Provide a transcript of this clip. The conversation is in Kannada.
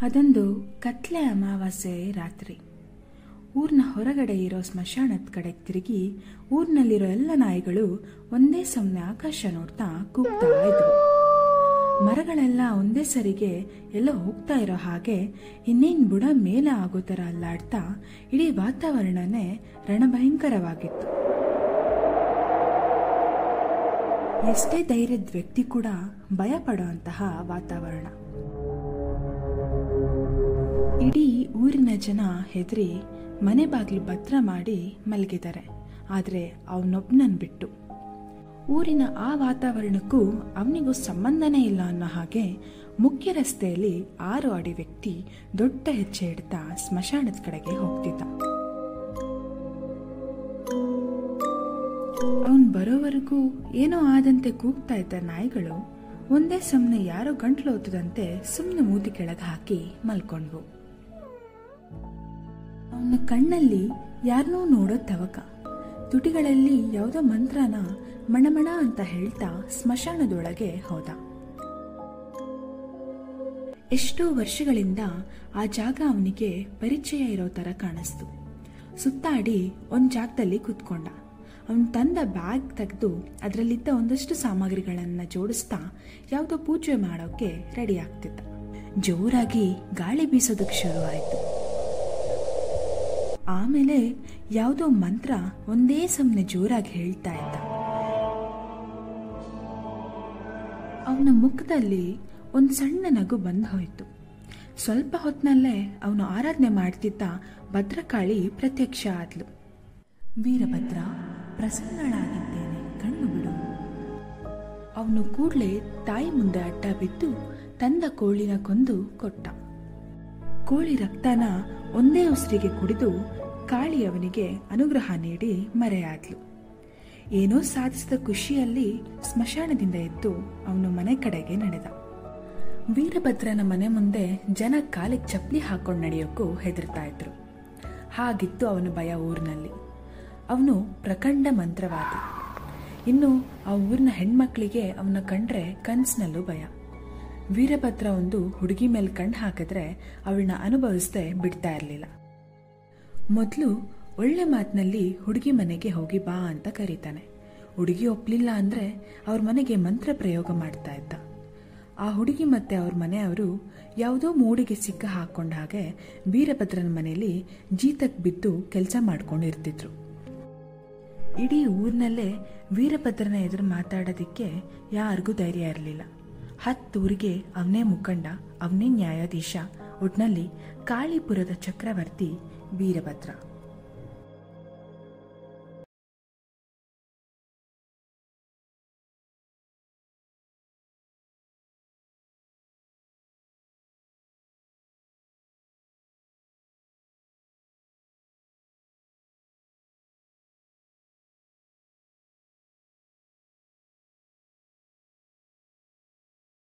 ಅದೊಂದು ಕತ್ಲೆ ಅಮಾವಾಸ್ಯೆ ರಾತ್ರಿ ಊರಿನ ಹೊರಗಡೆ ಇರೋ ಸ್ಮಶಾನದ ಕಡೆ ತಿರುಗಿ ಊರಿನಲ್ಲಿರೋ ಎಲ್ಲ ನಾಯಿಗಳು ಒಂದೇ ಸಮನೆ ಆಕಾಶ ನೋಡ್ತಾ ಕೂಗ್ತಾ ಇದ್ವು ಮರಗಳೆಲ್ಲ ಒಂದೇ ಸರಿಗೆ ಎಲ್ಲೋ ಹೋಗ್ತಾ ಇರೋ ಹಾಗೆ ಇನ್ನೇನ್ ಬುಡ ಮೇಲೆ ಆಗೋ ಥರ ಅಲ್ಲಾಡ್ತಾ ಇಡೀ ವಾತಾವರಣನೇ ರಣಭಯಂಕರವಾಗಿತ್ತು ಎಷ್ಟೇ ಧೈರ್ಯದ ವ್ಯಕ್ತಿ ಕೂಡ ಭಯ ಪಡುವಂತಹ ವಾತಾವರಣ ಇಡೀ ಊರಿನ ಜನ ಹೆದರಿ ಮನೆ ಬಾಗಿಲು ಭದ್ರ ಮಾಡಿ ಮಲಗಿದ್ದಾರೆ ಆದರೆ ಅವನೊಬ್ಬನನ್ ಬಿಟ್ಟು ಊರಿನ ಆ ವಾತಾವರಣಕ್ಕೂ ಅವನಿಗೂ ಸಂಬಂಧನೇ ಇಲ್ಲ ಅನ್ನೋ ಹಾಗೆ ಮುಖ್ಯ ರಸ್ತೆಯಲ್ಲಿ ಆರು ಅಡಿ ವ್ಯಕ್ತಿ ದೊಡ್ಡ ಹೆಜ್ಜೆ ಇಡ್ತಾ ಸ್ಮಶಾನದ ಕಡೆಗೆ ಹೋಗ್ತಿದ್ದ ಅವನ್ ಬರೋವರೆಗೂ ಏನೋ ಆದಂತೆ ಕೂಗ್ತಾ ಇದ್ದ ನಾಯಿಗಳು ಒಂದೇ ಸಮನೆ ಯಾರೋ ಗಂಟ್ಲು ಓತದಂತೆ ಸುಮ್ಮನೆ ಮೂತಿ ಕೆಳಗೆ ಹಾಕಿ ಮಲ್ಕೊಂಡ್ವು ಅವನ ಕಣ್ಣಲ್ಲಿ ಯಾರನ್ನೂ ನೋಡೋ ತವಕ ತುಟಿಗಳಲ್ಲಿ ಯಾವುದೋ ಮಂತ್ರನ ಮಣಮಣ ಅಂತ ಹೇಳ್ತಾ ಸ್ಮಶಾನದೊಳಗೆ ಹೋದ ಎಷ್ಟೋ ವರ್ಷಗಳಿಂದ ಆ ಜಾಗ ಅವನಿಗೆ ಪರಿಚಯ ಇರೋ ತರ ಕಾಣಿಸ್ತು ಸುತ್ತಾಡಿ ಒಂದ್ ಜಾಗದಲ್ಲಿ ಕೂತ್ಕೊಂಡ ಅವನು ತಂದ ಬ್ಯಾಗ್ ತೆಗೆದು ಅದರಲ್ಲಿದ್ದ ಒಂದಷ್ಟು ಸಾಮಗ್ರಿಗಳನ್ನ ಜೋಡಿಸ್ತಾ ಯಾವುದೋ ಪೂಜೆ ಮಾಡೋಕೆ ರೆಡಿ ಆಗ್ತಿದ್ದ ಜೋರಾಗಿ ಗಾಳಿ ಬೀಸೋದಕ್ಕೆ ಶುರು ಆಯ್ತು ಆಮೇಲೆ ಯಾವುದೋ ಮಂತ್ರ ಒಂದೇ ಸಮನೆ ಜೋರಾಗಿ ಹೇಳ್ತಾ ಇದ್ದ ಅವನ ಮುಖದಲ್ಲಿ ಒಂದು ಸಣ್ಣ ನಗು ಬಂದು ಹೋಯ್ತು ಸ್ವಲ್ಪ ಹೊತ್ತಿನಲ್ಲೇ ಅವನು ಆರಾಧನೆ ಮಾಡ್ತಿದ್ದ ಭದ್ರಕಾಳಿ ಪ್ರತ್ಯಕ್ಷ ಆದ್ಲು ವೀರಭದ್ರ ಪ್ರಸನ್ನಳಾಗಿದ್ದೇನೆ ಕಣ್ಣು ಬಿಡು ಅವನು ಕೂಡ್ಲೆ ತಾಯಿ ಮುಂದೆ ಅಡ್ಡ ಬಿದ್ದು ತಂದ ಕೋಳಿನ ಕೊಂದು ಕೊಟ್ಟ ಕೋಳಿ ರಕ್ತನ ಒಂದೇ ಉಸಿರಿಗೆ ಕುಡಿದು ಕಾಳಿ ಅವನಿಗೆ ಅನುಗ್ರಹ ನೀಡಿ ಮರೆಯಾದ್ಲು ಏನೋ ಸಾಧಿಸಿದ ಖುಷಿಯಲ್ಲಿ ಸ್ಮಶಾನದಿಂದ ಎದ್ದು ಅವನು ಮನೆ ಕಡೆಗೆ ನಡೆದ ವೀರಭದ್ರನ ಮನೆ ಮುಂದೆ ಜನ ಕಾಲಿಗೆ ಚಪ್ಪಲಿ ಹಾಕೊಂಡು ನಡೆಯೋಕ್ಕೂ ಹೆದರ್ತಾ ಇದ್ರು ಹಾಗಿತ್ತು ಅವನ ಭಯ ಊರಿನಲ್ಲಿ ಅವನು ಪ್ರಖಂಡ ಮಂತ್ರವಾದಿ ಇನ್ನು ಆ ಊರಿನ ಹೆಣ್ಮಕ್ಳಿಗೆ ಅವನ ಕಂಡ್ರೆ ಕನ್ಸ್ನಲ್ಲೂ ಭಯ ವೀರಭದ್ರ ಒಂದು ಹುಡುಗಿ ಮೇಲೆ ಕಣ್ಣು ಹಾಕಿದ್ರೆ ಅವಳನ್ನ ಅನುಭವಿಸದೆ ಬಿಡ್ತಾ ಇರಲಿಲ್ಲ ಮೊದಲು ಒಳ್ಳೆ ಮಾತಿನಲ್ಲಿ ಹುಡುಗಿ ಮನೆಗೆ ಹೋಗಿ ಬಾ ಅಂತ ಕರೀತಾನೆ ಹುಡುಗಿ ಒಪ್ಲಿಲ್ಲ ಅಂದ್ರೆ ಅವ್ರ ಮನೆಗೆ ಮಂತ್ರ ಪ್ರಯೋಗ ಮಾಡ್ತಾ ಇದ್ದ ಆ ಹುಡುಗಿ ಮತ್ತೆ ಅವ್ರ ಮನೆಯವರು ಯಾವುದೋ ಮೂಡಿಗೆ ಸಿಕ್ಕ ಹಾಕೊಂಡ ಹಾಗೆ ವೀರಭದ್ರನ ಮನೆಯಲ್ಲಿ ಜೀತಕ್ ಬಿದ್ದು ಕೆಲಸ ಮಾಡ್ಕೊಂಡು ಇರ್ತಿದ್ರು ಇಡೀ ಊರಿನಲ್ಲೇ ವೀರಭದ್ರನ ಎದುರು ಮಾತಾಡೋದಿಕ್ಕೆ ಯಾರಿಗೂ ಧೈರ್ಯ ಇರಲಿಲ್ಲ ಹತ್ತೂರಿಗೆ ಅವನೇ ಮುಖಂಡ ಅವನೇ ನ್ಯಾಯಾಧೀಶ ಒಟ್ನಲ್ಲಿ ಕಾಳಿಪುರದ ಚಕ್ರವರ್ತಿ ವೀರಭದ್ರ